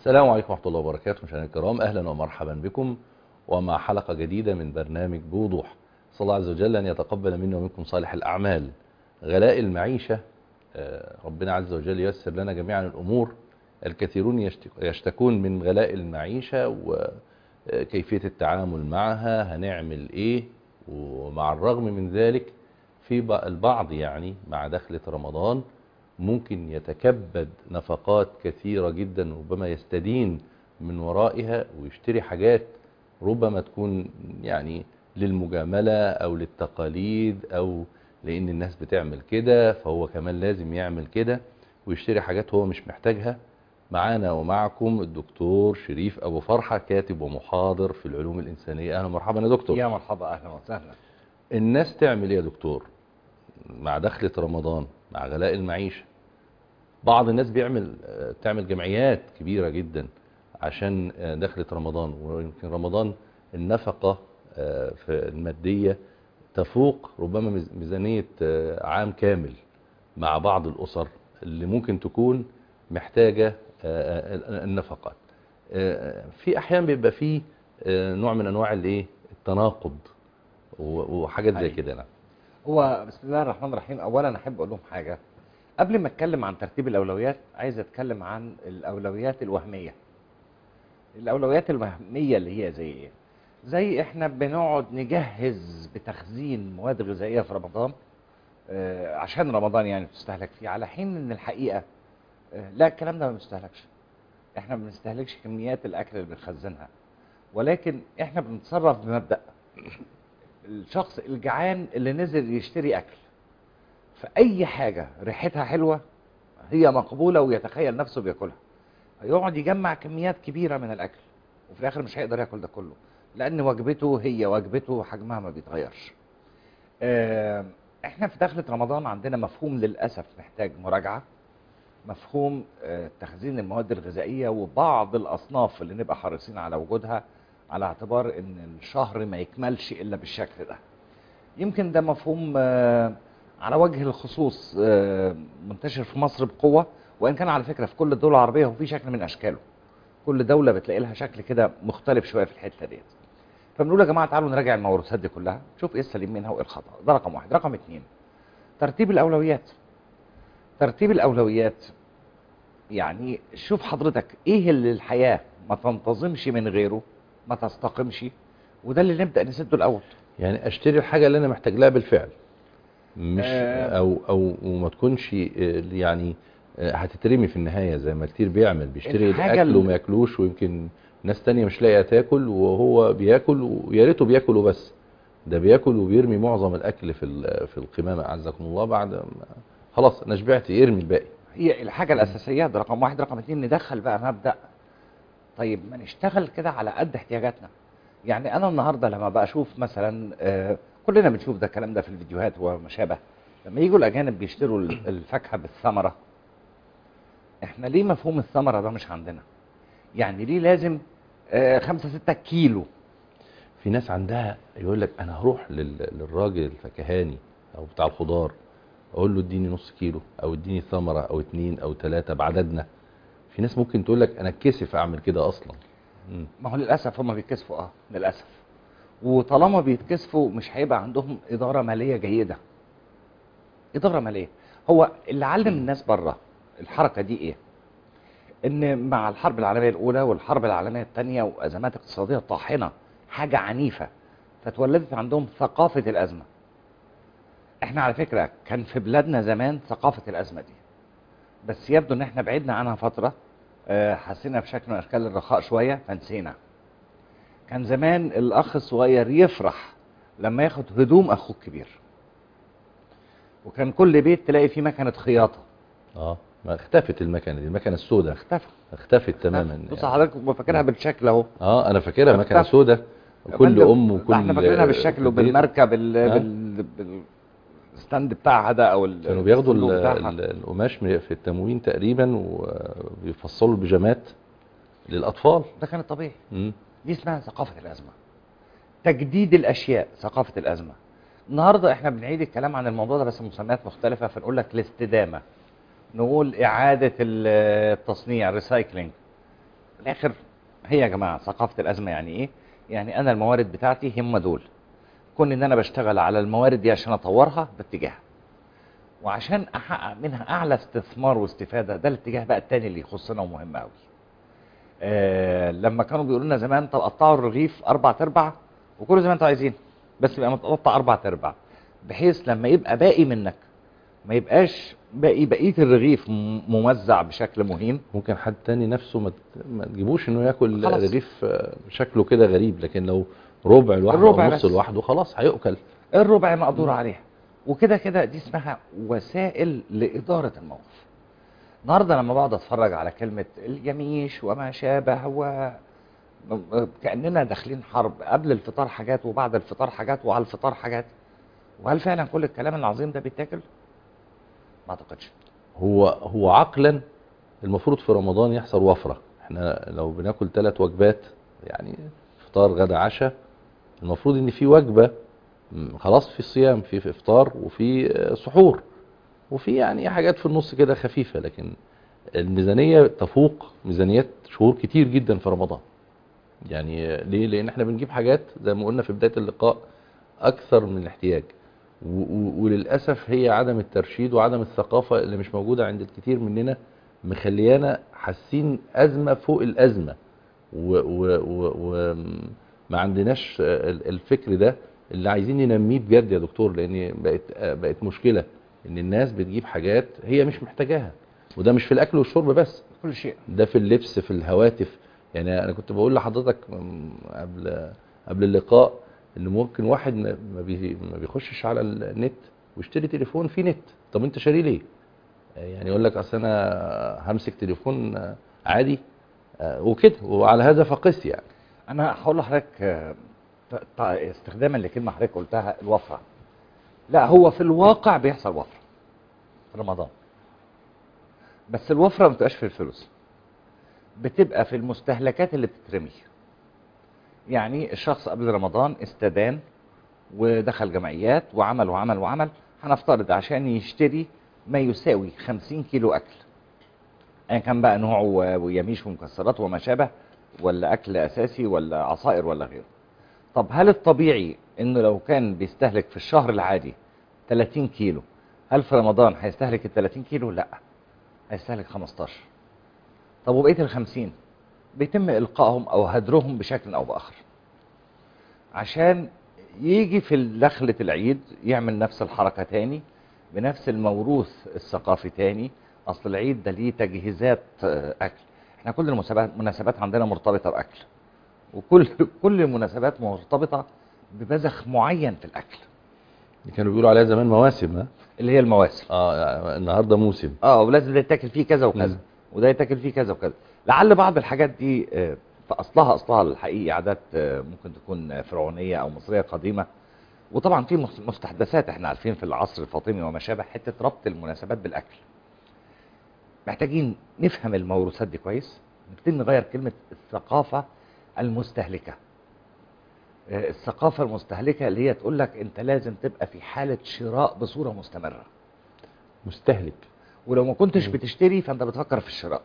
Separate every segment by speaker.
Speaker 1: السلام عليكم ورحمة الله وبركاته مشاهدينا الكرام أهلا ومرحبا بكم ومع حلقة جديدة من برنامج بوضوح صلى الله عز وجل أن يتقبل منا ومنكم صالح الأعمال غلاء المعيشة آه، ربنا عز وجل ييسر لنا جميعا الأمور الكثيرون يشتك- يشتكون من غلاء المعيشة وكيفية التعامل معها هنعمل إيه ومع الرغم من ذلك في ب- البعض يعني مع دخلة رمضان ممكن يتكبد نفقات كثيرة جدا ربما يستدين من ورائها ويشتري حاجات ربما تكون يعني للمجاملة أو للتقاليد أو لأن الناس بتعمل كده فهو كمان لازم يعمل كده ويشتري حاجات هو مش محتاجها معانا ومعكم الدكتور شريف أبو فرحة كاتب ومحاضر في العلوم الإنسانية أهلا مرحبا يا دكتور
Speaker 2: يا مرحبا اهلا وسهلا
Speaker 1: الناس تعمل ايه يا دكتور مع دخلة رمضان مع غلاء المعيشة بعض الناس بيعمل آه، تعمل جمعيات كبيرة جدا عشان آه، دخلة رمضان ويمكن رمضان النفقة آه، في المادية تفوق ربما ميز- ميزانية آه، عام كامل مع بعض الأسر اللي ممكن تكون محتاجة آه، آه، النفقات آه، في أحيان بيبقى فيه آه، نوع من أنواع الايه التناقض و- وحاجات زي
Speaker 2: حقيقي.
Speaker 1: كده نعم
Speaker 2: هو بسم الله الرحمن الرحيم اولا احب اقول لهم حاجه قبل ما اتكلم عن ترتيب الاولويات عايز اتكلم عن الاولويات الوهميه الاولويات الوهميه اللي هي زي ايه زي احنا بنقعد نجهز بتخزين مواد غذائيه في رمضان آه، عشان رمضان يعني بتستهلك فيه على حين ان الحقيقه آه، لا الكلام ده ما بنستهلكش احنا ما بنستهلكش كميات الاكل اللي بنخزنها ولكن احنا بنتصرف بمبدأ الشخص الجعان اللي نزل يشتري اكل فاي حاجه ريحتها حلوه هي مقبوله ويتخيل نفسه بياكلها هيقعد يجمع كميات كبيره من الاكل وفي الاخر مش هيقدر ياكل ده كله لان وجبته هي وجبته وحجمها ما بيتغيرش آه، احنا في دخلة رمضان عندنا مفهوم للاسف محتاج مراجعه مفهوم آه، تخزين المواد الغذائيه وبعض الاصناف اللي نبقى حريصين على وجودها على اعتبار ان الشهر ما يكملش الا بالشكل ده يمكن ده مفهوم آه، على وجه الخصوص آه، منتشر في مصر بقوة وإن كان على فكرة في كل الدول العربية وفي شكل من أشكاله كل دولة بتلاقي لها شكل كده مختلف شوية في الحتة ديت فبنقول يا جماعة تعالوا نراجع الموروثات دي كلها نشوف إيه السليم منها وإيه الخطأ ده رقم واحد رقم اتنين ترتيب الأولويات ترتيب الأولويات يعني شوف حضرتك إيه اللي الحياة ما تنتظمش من غيره ما تستقمش وده اللي نبدأ نسده الأول
Speaker 1: يعني اشتري الحاجة اللي انا محتاج لها بالفعل مش
Speaker 2: آه.
Speaker 1: او او وما تكونش آه، يعني آه، هتترمي في النهاية زي ما كتير بيعمل بيشتري
Speaker 2: الحاجة
Speaker 1: الاكل
Speaker 2: اللي-
Speaker 1: وما ياكلوش ويمكن ناس تانية مش لاقيه تاكل وهو بياكل ويا ريته بياكل وبس ده بياكل وبيرمي معظم الاكل في ال- في القمامة اعزكم الله بعد ما خلاص انا شبعت يرمي الباقي
Speaker 2: هي الحاجة الأساسية ده رقم واحد رقم اتنين ندخل بقى مبدأ طيب ما نشتغل كده على قد احتياجاتنا يعني أنا النهاردة لما بشوف مثلا آه، كلنا بنشوف ده الكلام ده في الفيديوهات وما شابه لما يجوا الأجانب بيشتروا ال- الفاكهة بالثمرة احنا ليه مفهوم الثمرة ده مش عندنا يعني ليه لازم آه، خمسة ستة كيلو
Speaker 1: في ناس عندها يقول لك انا هروح لل- للراجل الفكهاني او بتاع الخضار اقول له اديني نص كيلو او اديني ثمره او اتنين او تلاته بعددنا في ناس ممكن تقول لك انا اتكسف اعمل كده اصلا مم.
Speaker 2: ما هو للاسف هم بيتكسفوا اه للاسف وطالما بيتكسفوا مش هيبقى عندهم اداره ماليه جيده اداره ماليه هو اللي علم الناس بره الحركه دي ايه ان مع الحرب العالميه الاولى والحرب العالميه الثانيه وازمات اقتصاديه طاحنه حاجه عنيفه فتولدت عندهم ثقافه الازمه احنا على فكره كان في بلادنا زمان ثقافه الازمه دي بس يبدو ان احنا بعدنا عنها فتره آه، حسينا بشكل من اشكال الرخاء شويه فنسينا كان زمان الاخ الصغير يفرح لما ياخد هدوم اخوه الكبير وكان كل بيت تلاقي فيه مكنه خياطه
Speaker 1: اه ما اختفت المكنه دي المكنه السوداء
Speaker 2: اختفى
Speaker 1: اختفت تماما
Speaker 2: بص
Speaker 1: يعني.
Speaker 2: حضرتك فاكرها بالشكل اهو
Speaker 1: اه انا فاكرها مكنه
Speaker 2: اختفت.
Speaker 1: سوداء كل
Speaker 2: فندم،
Speaker 1: ام
Speaker 2: ده
Speaker 1: وكل
Speaker 2: احنا فاكرينها بالشكل
Speaker 1: بيت.
Speaker 2: وبالماركه بال...
Speaker 1: ها؟
Speaker 2: بال... بالستاند بتاعها ده او ال-
Speaker 1: كانوا بياخدوا
Speaker 2: الصندوق
Speaker 1: ال-
Speaker 2: بتاعها.
Speaker 1: ال- القماش من- في التموين تقريبا وبيفصلوا البيجامات للاطفال
Speaker 2: ده كان الطبيعي
Speaker 1: مم.
Speaker 2: دي اسمها ثقافة الأزمة تجديد الأشياء ثقافة الأزمة النهاردة احنا بنعيد الكلام عن الموضوع ده بس مسميات مختلفة فنقول لك الاستدامة نقول إعادة ال- التصنيع ريسايكلينج في الاخر هي يا جماعه ثقافه الازمه يعني ايه يعني انا الموارد بتاعتي هم دول كون ان انا بشتغل على الموارد دي عشان اطورها باتجاه وعشان احقق منها اعلى استثمار واستفاده ده الاتجاه بقى التاني اللي يخصنا ومهم قوي آه لما كانوا بيقولوا لنا زمان طب قطعوا الرغيف اربع ارباع وكل زي ما انتوا عايزين بس يبقى متقطع اربع ارباع بحيث لما يبقى باقي منك ما يبقاش باقي بقيه الرغيف م- موزع بشكل مهين
Speaker 1: ممكن حد تاني نفسه ما ت- ما تجيبوش انه ياكل
Speaker 2: خلاص.
Speaker 1: رغيف آه، شكله كده غريب لكن لو ربع لوحده
Speaker 2: الربع
Speaker 1: او نص
Speaker 2: بس.
Speaker 1: لوحده خلاص هيؤكل
Speaker 2: الربع مقدور عليها وكده كده دي اسمها وسائل لإدارة الموقف النهارده لما بقعد اتفرج على كلمة اليميش وما شابه و كأننا داخلين حرب قبل الفطار حاجات وبعد الفطار حاجات وعلى الفطار حاجات وهل فعلا كل الكلام العظيم ده بيتاكل؟ ما اعتقدش
Speaker 1: هو هو عقلا المفروض في رمضان يحصل وفرة احنا لو بناكل ثلاث وجبات يعني فطار غدا عشاء المفروض ان في وجبة م، خلاص في الصيام في في افطار وفي آه، سحور وفي يعني حاجات في النص كده خفيفة لكن الميزانية تفوق ميزانيات شهور كتير جدا في رمضان يعني آه، ليه لان احنا بنجيب حاجات زي ما قلنا في بداية اللقاء اكثر من الاحتياج و- و- وللاسف هي عدم الترشيد وعدم الثقافه اللي مش موجوده عند الكثير مننا مخليانا حاسين ازمه فوق الازمه وما عندناش ال- الفكر ده اللي عايزين ننميه بجد يا دكتور لان بقت بقت مشكله ان الناس بتجيب حاجات هي مش محتاجاها وده مش في الاكل والشرب بس
Speaker 2: كل شيء
Speaker 1: ده في اللبس في الهواتف يعني انا كنت بقول لحضرتك م- قبل قبل اللقاء ان ممكن واحد ما ما بي- ما بيخشش على النت ويشتري تليفون فيه نت طب انت شاريه ليه يعني يقول لك اصل انا همسك تليفون عادي وكده وعلى هذا فقس يعني
Speaker 2: انا هقول لحضرتك آه، ط- ط- استخداما لكلمه حضرتك قلتها الوفره لا هو في الواقع بيحصل وفره في رمضان بس الوفره ما بتبقاش في الفلوس بتبقى في المستهلكات اللي بتترمي يعني الشخص قبل رمضان استدان ودخل جمعيات وعمل وعمل وعمل هنفترض عشان يشتري ما يساوي 50 كيلو اكل ايا كان بقى نوعه ويميش ومكسرات وما شابه ولا اكل اساسي ولا عصائر ولا غيره طب هل الطبيعي انه لو كان بيستهلك في الشهر العادي 30 كيلو هل في رمضان هيستهلك ال 30 كيلو لا هيستهلك 15 طب وبقيه ال 50 بيتم القائهم او هدرهم بشكل او باخر عشان يجي في دخلة العيد يعمل نفس الحركة تاني بنفس الموروث الثقافي تاني اصل العيد ده ليه تجهيزات آه، اكل احنا كل المناسبات المناسبات عندنا مرتبطة باكل وكل كل المناسبات مرتبطة ببذخ معين في الاكل
Speaker 1: كانوا بيقولوا عليها زمان مواسم ها
Speaker 2: اللي هي المواسم
Speaker 1: اه النهارده موسم
Speaker 2: اه ولازم ده يتاكل فيه كذا وكذا
Speaker 1: مم.
Speaker 2: وده يتاكل فيه كذا وكذا لعل بعض الحاجات دي آه، في اصلها اصلها الحقيقي عادات آه، ممكن تكون فرعونيه او مصريه قديمه وطبعا في مس- مستحدثات احنا عارفين في العصر الفاطمي وما شابه حته ربط المناسبات بالاكل محتاجين نفهم الموروثات دي كويس نبتدي نغير كلمه الثقافه المستهلكه آه، الثقافه المستهلكه اللي هي تقول لك انت لازم تبقى في حاله شراء بصوره مستمره
Speaker 1: مستهلك
Speaker 2: ولو ما كنتش
Speaker 1: مم.
Speaker 2: بتشتري فانت بتفكر في الشراء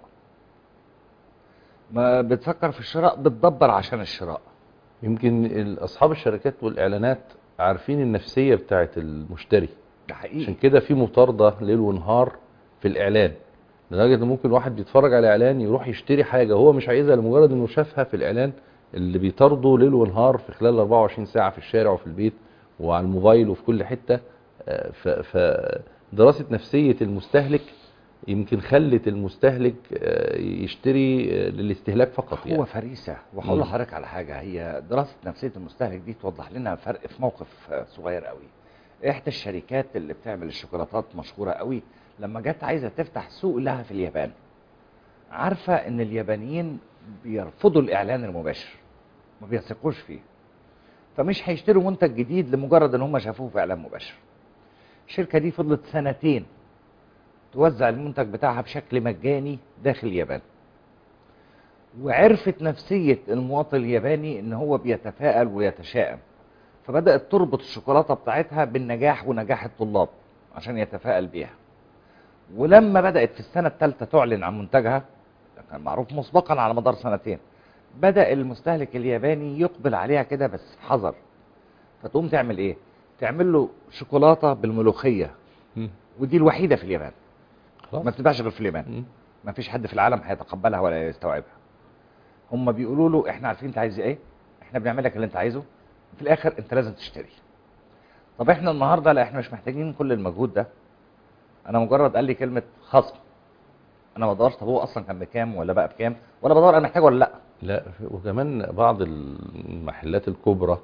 Speaker 2: ما بتفكر في الشراء بتدبر عشان الشراء
Speaker 1: يمكن ال- اصحاب الشركات والاعلانات عارفين النفسيه بتاعت المشتري
Speaker 2: ده
Speaker 1: عشان
Speaker 2: حقيقي
Speaker 1: كده في مطارده ليل ونهار في الاعلان لدرجه ان ممكن واحد بيتفرج على اعلان يروح يشتري حاجه هو مش عايزها لمجرد انه شافها في الاعلان اللي بيطارده ليل ونهار في خلال 24 ساعه في الشارع وفي البيت وعلى الموبايل وفي كل حته آه، ف- فدراسه نفسيه المستهلك يمكن خلت المستهلك آه، يشتري آه، للاستهلاك فقط
Speaker 2: هو
Speaker 1: يعني
Speaker 2: فريسه وهقول
Speaker 1: مم.
Speaker 2: لحضرتك على حاجه هي دراسه نفسيه المستهلك دي توضح لنا فرق في موقف آه، صغير قوي احدى الشركات اللي بتعمل الشوكولاتات مشهوره قوي لما جت عايزه تفتح سوق لها في اليابان عارفه ان اليابانيين بيرفضوا الاعلان المباشر ما بيثقوش فيه فمش هيشتروا منتج جديد لمجرد ان هم شافوه في اعلان مباشر الشركه دي فضلت سنتين توزع المنتج بتاعها بشكل مجاني داخل اليابان وعرفت نفسية المواطن الياباني ان هو بيتفائل ويتشائم فبدأت تربط الشوكولاتة بتاعتها بالنجاح ونجاح الطلاب عشان يتفائل بيها ولما بدأت في السنة الثالثة تعلن عن منتجها كان معروف مسبقا على مدار سنتين بدا المستهلك الياباني يقبل عليها كده بس بحذر فتقوم تعمل ايه تعمل له شوكولاته بالملوخيه
Speaker 1: مم.
Speaker 2: ودي الوحيده في اليابان
Speaker 1: خلاص
Speaker 2: ما بتتباعش غير في اليابان
Speaker 1: مم.
Speaker 2: ما فيش حد في العالم هيتقبلها ولا يستوعبها هم بيقولوا له احنا عارفين انت عايز ايه احنا بنعمل لك اللي انت عايزه في الاخر انت لازم تشتري طب احنا النهارده لا احنا مش محتاجين كل المجهود ده انا مجرد قال لي كلمه خصم انا ما بدورش طب هو اصلا كان بكام ولا بقى بكام ولا بدور انا محتاج ولا لا
Speaker 1: لا وكمان بعض المحلات الكبرى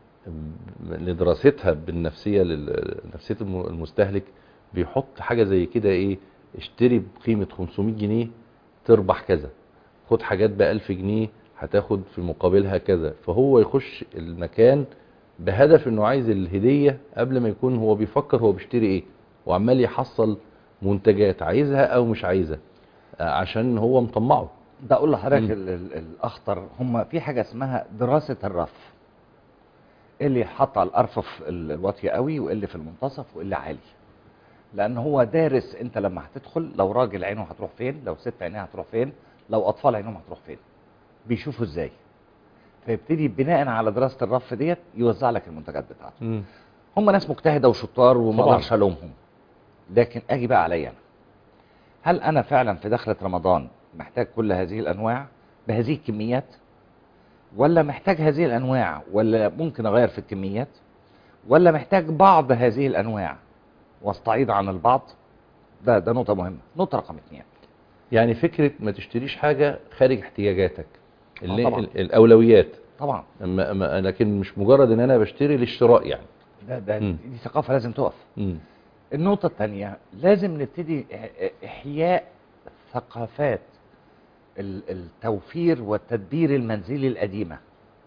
Speaker 1: لدراستها بالنفسيه لل- نفسيه الم- المستهلك بيحط حاجه زي كده ايه اشتري بقيمه 500 جنيه تربح كذا خد حاجات ب 1000 جنيه هتاخد في مقابلها كذا فهو يخش المكان بهدف انه عايز الهديه قبل ما يكون هو بيفكر هو بيشتري ايه وعمال يحصل منتجات عايزها او مش عايزها آه، عشان هو مطمعه
Speaker 2: ده اقول لحضرتك
Speaker 1: مم.
Speaker 2: ال- ال- الاخطر هم في حاجه اسمها دراسه الرف إيه اللي حط على الارفف ال- الواطيه قوي وايه اللي في المنتصف وايه اللي عالي لان هو دارس انت لما هتدخل لو راجل عينه هتروح فين لو ست عينها هتروح فين لو اطفال عينهم هتروح فين بيشوفوا ازاي فيبتدي بناء على دراسه الرف ديت يوزع لك المنتجات بتاعته
Speaker 1: مم.
Speaker 2: هم ناس مجتهده وشطار وما
Speaker 1: طبعاً.
Speaker 2: اقدرش الومهم لكن اجي بقى عليا انا هل انا فعلا في دخله رمضان محتاج كل هذه الانواع بهذه الكميات ولا محتاج هذه الانواع ولا ممكن اغير في الكميات ولا محتاج بعض هذه الانواع واستعيض عن البعض ده ده نقطه مهمه نقطه رقم اثنين
Speaker 1: يعني فكرة ما تشتريش حاجة خارج احتياجاتك اللي
Speaker 2: طبعاً.
Speaker 1: ال- الأولويات
Speaker 2: طبعا
Speaker 1: أما أما لكن مش مجرد ان انا بشتري للشراء يعني
Speaker 2: ده ده
Speaker 1: مم.
Speaker 2: دي ثقافه لازم تقف
Speaker 1: مم.
Speaker 2: النقطة الثانية لازم نبتدي إح- إحياء ثقافات ال- التوفير والتدبير المنزلي القديمة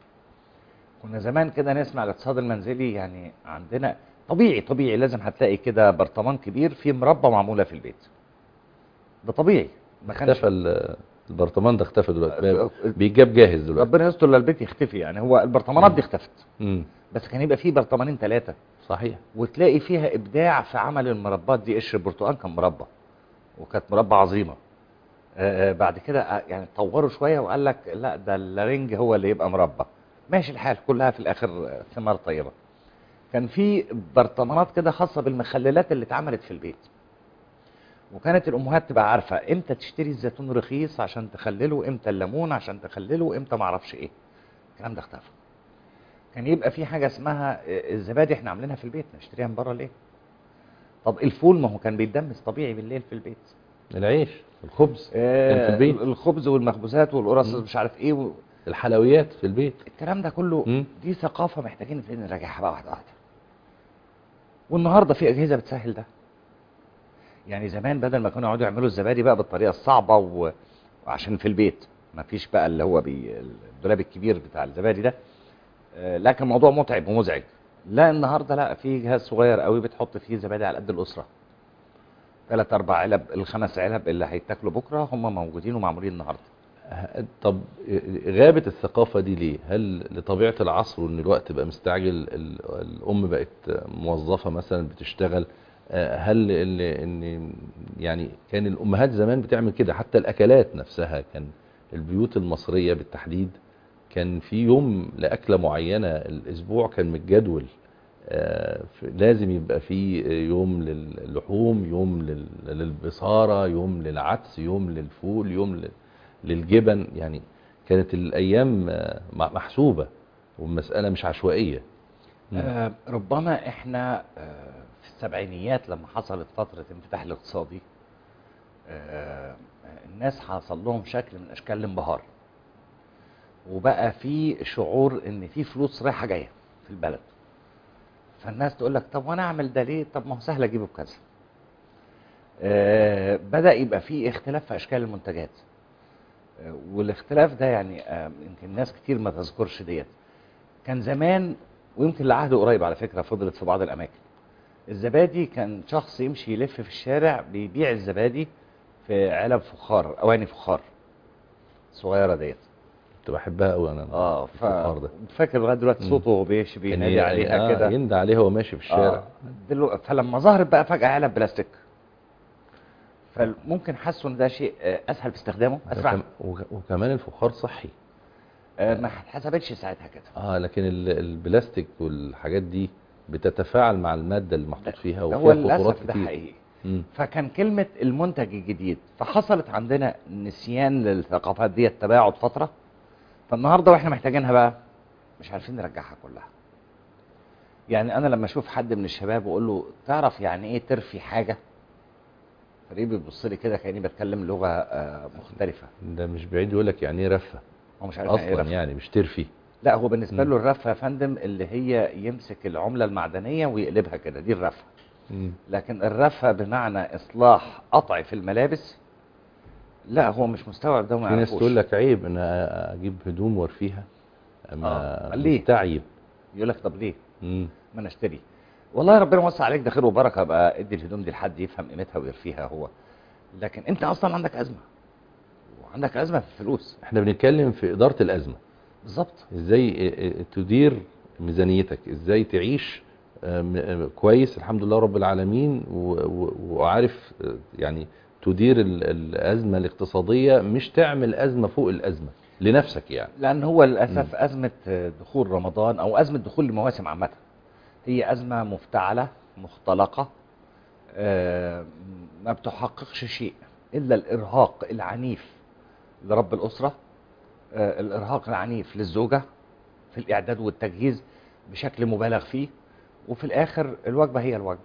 Speaker 2: كنا زمان كده نسمع الاقتصاد المنزلي يعني عندنا طبيعي طبيعي لازم هتلاقي كده برطمان كبير فيه مربى معمولة في البيت ده طبيعي ما كانش
Speaker 1: اختفى ال- البرطمان ده اختفى دلوقتي بقى بيجاب جاهز دلوقتي
Speaker 2: ربنا يستر لا البيت يختفي يعني هو البرطمانات دي اختفت
Speaker 1: مم.
Speaker 2: بس كان يبقى فيه برطمانين ثلاثة
Speaker 1: صحيح
Speaker 2: وتلاقي فيها ابداع في عمل المربات دي قشر البرتقال كان مربى وكانت مربى عظيمه آه، آه، بعد كده آه، يعني طوروا شويه وقال لك لا ده الرنج هو اللي يبقى مربى ماشي الحال كلها في الاخر آه، ثمار طيبه كان في برطمانات كده خاصه بالمخللات اللي اتعملت في البيت وكانت الامهات تبقى عارفه امتى تشتري الزيتون رخيص عشان تخلله امتى الليمون عشان تخلله امتى معرفش ايه الكلام ده اختفى كان يبقى في حاجه اسمها آه، الزبادي احنا عاملينها في البيت نشتريها من بره ليه طب الفول ما هو كان بيتدمس طبيعي بالليل في البيت
Speaker 1: العيش الخبز كان في البيت.
Speaker 2: الخبز والمخبوزات والقرص
Speaker 1: مم.
Speaker 2: مش عارف ايه و...
Speaker 1: الحلويات في البيت
Speaker 2: الكلام ده كله
Speaker 1: مم.
Speaker 2: دي ثقافه محتاجين نبتدي نراجعها بقى واحده واحده والنهارده في اجهزه بتسهل ده يعني زمان بدل ما كانوا يقعدوا يعملوا الزبادي بقى بالطريقه الصعبه و... وعشان في البيت ما فيش بقى اللي هو بي... الدولاب الكبير بتاع الزبادي ده آه، لكن الموضوع متعب ومزعج لا النهارده لا في جهاز صغير قوي بتحط فيه زبادي على قد الاسره ثلاث اربع علب الخمس علب اللي هيتاكلوا بكره هم موجودين ومعمولين النهارده
Speaker 1: ه- طب غابت الثقافة دي ليه؟ هل لطبيعة العصر وان الوقت بقى مستعجل ال- الأم بقت موظفة مثلا بتشتغل آه، هل ال- ان يعني كان الأمهات زمان بتعمل كده حتى الأكلات نفسها كان البيوت المصرية بالتحديد كان في يوم لأكلة معينة الأسبوع كان متجدول آه، ف- لازم يبقى في يوم للحوم يوم لل- للبصارة يوم للعدس يوم للفول يوم لل... للجبن يعني كانت الايام آه، م- محسوبه والمساله مش عشوائيه مم.
Speaker 2: آه ربما احنا آه في السبعينيات لما حصلت فتره الانفتاح الاقتصادي آه الناس حصل لهم شكل من اشكال الانبهار وبقى في شعور ان في فلوس رايحه جايه في البلد فالناس تقول لك طب وانا اعمل ده ليه طب ما هو سهل اجيبه بكذا آه بدا يبقى في اختلاف في اشكال المنتجات آه والاختلاف ده يعني آه يمكن ناس كتير ما تذكرش ديت كان زمان ويمكن لعهد قريب على فكره فضلت في بعض الاماكن الزبادي كان شخص يمشي يلف في الشارع بيبيع الزبادي في علب فخار اواني فخار صغيره ديت
Speaker 1: كنت بحبها قوي انا
Speaker 2: اه ف...
Speaker 1: الفخار ده
Speaker 2: فاكر لغايه دلوقتي
Speaker 1: مم.
Speaker 2: صوته وهو بيمشي
Speaker 1: كان
Speaker 2: بينادي
Speaker 1: ي-
Speaker 2: عليها
Speaker 1: آه،
Speaker 2: كده
Speaker 1: يندى عليها وهو ماشي في الشارع
Speaker 2: آه. دلو... فلما ظهرت بقى فجاه علب بلاستيك فممكن حسوا ان ده شيء آه، اسهل في استخدامه اسرع
Speaker 1: وكم- وك- وكمان الفخار صحي
Speaker 2: آه، ما اتحسبتش ساعتها كده
Speaker 1: اه لكن ال- البلاستيك والحاجات دي بتتفاعل مع المادة اللي محطوط فيها
Speaker 2: هو
Speaker 1: وفيها خطورات
Speaker 2: للاسف ده
Speaker 1: كتير
Speaker 2: حقيقي
Speaker 1: مم.
Speaker 2: فكان كلمة المنتج الجديد فحصلت عندنا نسيان للثقافات دي تباعد فترة فالنهاردة واحنا محتاجينها بقى مش عارفين نرجعها كلها يعني انا لما اشوف حد من الشباب واقول له تعرف يعني ايه ترفي حاجة فريق بيبص لي كده كاني بتكلم لغة آه، مختلفة
Speaker 1: ده مش بعيد يقول لك يعني ايه رفة
Speaker 2: هو مش عارف يعني ايه
Speaker 1: اصلا
Speaker 2: رفع.
Speaker 1: يعني مش ترفي
Speaker 2: لا هو بالنسبة
Speaker 1: مم.
Speaker 2: له الرفة يا فندم اللي هي يمسك العملة المعدنية ويقلبها كده دي الرفة
Speaker 1: مم.
Speaker 2: لكن الرفة بمعنى إصلاح قطع في الملابس لا هو مش مستوعب ده وما
Speaker 1: في ناس
Speaker 2: يعرفوش.
Speaker 1: تقول لك عيب ان اجيب هدوم وارفيها اما
Speaker 2: آه، ليه؟
Speaker 1: مستعيب
Speaker 2: يقول لك طب ليه
Speaker 1: مم.
Speaker 2: ما انا اشتري والله ربنا يوسع عليك ده خير وبركه بقى ادي الهدوم دي لحد يفهم قيمتها ويرفيها هو لكن انت اصلا عندك ازمه وعندك ازمه في الفلوس
Speaker 1: احنا بنتكلم في ادارة الازمة
Speaker 2: بالظبط
Speaker 1: ازاي اه، اه، تدير ميزانيتك ازاي تعيش اه، م- اه، كويس الحمد لله رب العالمين و- و- وعارف اه، يعني تدير ال- الازمة الاقتصادية مش تعمل ازمة فوق الازمة لنفسك يعني
Speaker 2: لان هو للاسف ازمه دخول رمضان او ازمه دخول المواسم عامه هي ازمه مفتعله مختلقه آه، ما بتحققش شيء الا الارهاق العنيف لرب الاسره آه، الارهاق العنيف للزوجه في الاعداد والتجهيز بشكل مبالغ فيه وفي الاخر الوجبه هي الوجبه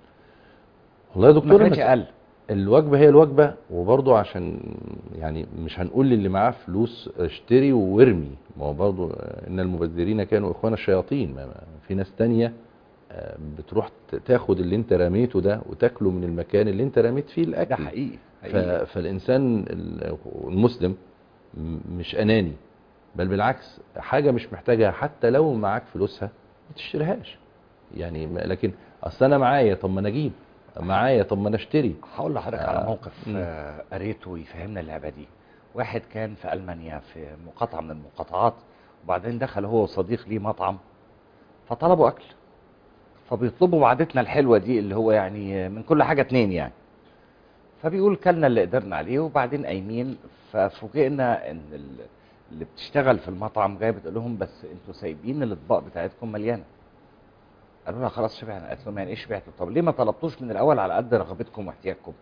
Speaker 1: والله يا
Speaker 2: ما
Speaker 1: دكتور
Speaker 2: كانتش
Speaker 1: المس-
Speaker 2: اقل
Speaker 1: الوجبة هي الوجبة وبرضو عشان يعني مش هنقول للي معاه فلوس اشتري وارمي ما هو برضو اه، ان المبذرين كانوا اخوان الشياطين ما- ما- في ناس تانية اه، بتروح ت- تاخد اللي انت رميته ده وتاكله من المكان اللي انت رميت فيه
Speaker 2: ده
Speaker 1: الاكل
Speaker 2: حقيقي,
Speaker 1: ف-
Speaker 2: حقيقي.
Speaker 1: فالانسان ال- المسلم م- مش اناني بل بالعكس حاجة مش محتاجها حتى لو معاك فلوسها ما تشتريهاش يعني ما- لكن اصل انا معايا طب ما انا اجيب معايا طب ما انا اشتري
Speaker 2: هقول لحضرتك
Speaker 1: آه.
Speaker 2: على موقف
Speaker 1: مم.
Speaker 2: آه، قريته يفهمنا اللعبه دي واحد كان في المانيا في مقاطعه من المقاطعات وبعدين دخل هو وصديق ليه مطعم فطلبوا اكل فبيطلبوا بعدتنا الحلوه دي اللي هو يعني من كل حاجه اتنين يعني فبيقول كلنا اللي قدرنا عليه وبعدين قايمين ففوجئنا ان ال- اللي بتشتغل في المطعم جايه بتقول لهم بس انتوا سايبين الاطباق بتاعتكم مليانه قالوا لها خلاص شبعنا قالت لهم يعني ايه شبعتوا طب ليه ما طلبتوش من الاول على قد رغبتكم واحتياجكم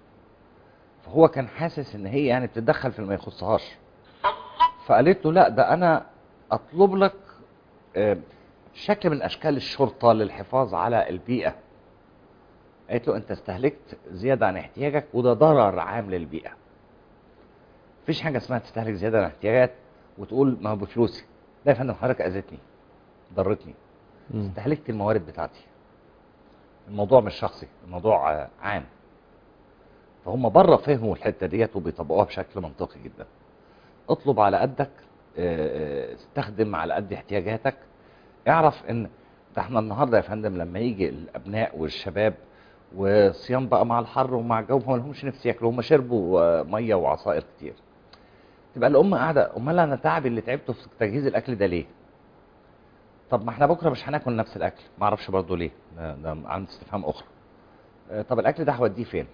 Speaker 2: فهو كان حاسس ان هي يعني بتتدخل في اللي ما يخصهاش فقالت له لا ده انا اطلب لك آه، شكل من اشكال الشرطه للحفاظ على البيئه قالت له انت استهلكت زياده عن احتياجك وده ضرر عام للبيئه مفيش حاجه اسمها تستهلك زياده عن احتياجات وتقول ما هو بفلوسي لا يا فندم حضرتك اذتني ضرتني
Speaker 1: مم.
Speaker 2: استهلكت الموارد بتاعتي الموضوع مش شخصي الموضوع آه، عام فهم بره فهموا الحته ديت وبيطبقوها بشكل منطقي جدا اطلب على قدك آه، آه، استخدم على قد احتياجاتك اعرف ان ده احنا النهارده يا فندم لما يجي الابناء والشباب والصيام بقى مع الحر ومع الجو ما لهمش نفس ياكلوا هم شربوا آه، ميه وعصائر كتير تبقى الام قاعده امال انا تعبي اللي تعبته في تجهيز الاكل ده ليه طب ما احنا بكره مش هناكل نفس الاكل ما اعرفش برضه ليه ده, ده عندي استفهام اخرى آه، طب الاكل ده هوديه فين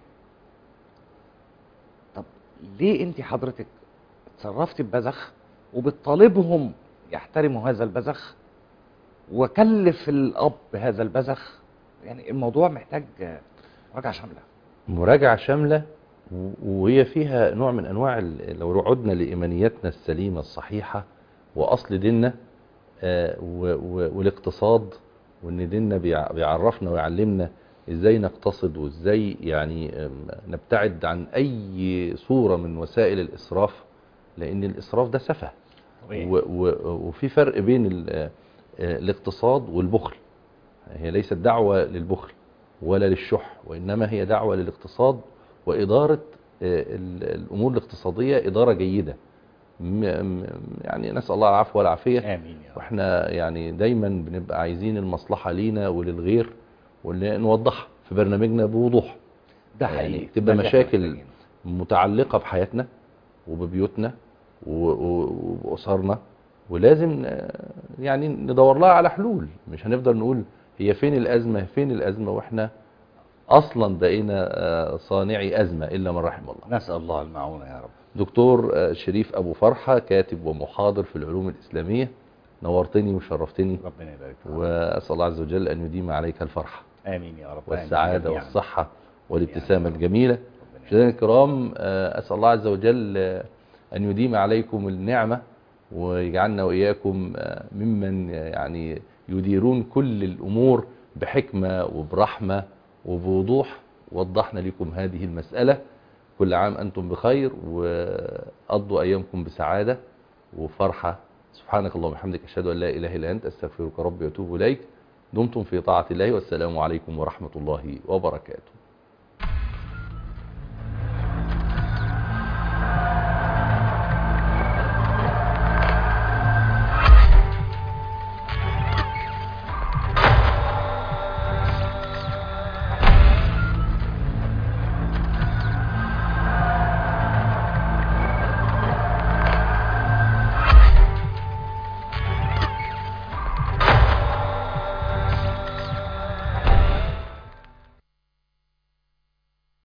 Speaker 2: طب ليه انت حضرتك اتصرفتي ببذخ وبتطالبهم يحترموا هذا البذخ وكلف الاب هذا البذخ يعني الموضوع محتاج آه، مراجعه شامله
Speaker 1: مراجعة شاملة و- وهي فيها نوع من انواع ال- لو عدنا لايمانياتنا السليمة الصحيحة واصل ديننا آه، و- و- والاقتصاد وان ديننا بيع- بيعرفنا ويعلمنا ازاي نقتصد وازاي يعني آم، نبتعد عن اي صورة من وسائل الاسراف لان الاسراف ده سفه و و وفي فرق بين ال- آه، آه، الاقتصاد والبخل هي ليست دعوة للبخل ولا للشح وإنما هي دعوة للاقتصاد وإدارة آه، ال- الأمور الاقتصادية إدارة جيدة م- م- يعني نسأل الله العفو والعافية
Speaker 2: امين يا رب
Speaker 1: واحنا يعني دايما بنبقى عايزين المصلحة لينا وللغير ونوضحها في برنامجنا بوضوح
Speaker 2: ده
Speaker 1: يعني
Speaker 2: حقيقي
Speaker 1: تبقى
Speaker 2: ده اللي إحنا
Speaker 1: مشاكل
Speaker 2: محتاجينه.
Speaker 1: متعلقة بحياتنا وببيوتنا و- و- وبأسرنا ولازم آه، يعني ندور لها على حلول مش هنفضل نقول هي فين الأزمة فين الأزمة واحنا اصلا بقينا آه، صانعي ازمه الا من رحم الله
Speaker 2: نسال الله المعونه يا رب
Speaker 1: دكتور آه، شريف ابو فرحه كاتب ومحاضر في العلوم الاسلاميه نورتني وشرفتني
Speaker 2: ربنا يبارك فيك
Speaker 1: واسال الله عز وجل ان يديم عليك الفرحه
Speaker 2: امين يا رب آمين
Speaker 1: والسعاده
Speaker 2: جميعاً.
Speaker 1: والصحه والابتسامه
Speaker 2: جميعاً.
Speaker 1: الجميله
Speaker 2: ربنا
Speaker 1: مشاهدينا الكرام آه، أسأل الله عز وجل آه، أن يديم عليكم النعمة ويجعلنا وإياكم آه، ممن آه، يعني يديرون كل الأمور بحكمة وبرحمة وبوضوح وضحنا لكم هذه المسألة كل عام أنتم بخير وقضوا أيامكم بسعادة وفرحة سبحانك اللهم وبحمدك أشهد أن لا إله إلا أنت أستغفرك ربي وأتوب إليك دمتم في طاعة الله والسلام عليكم ورحمة الله وبركاته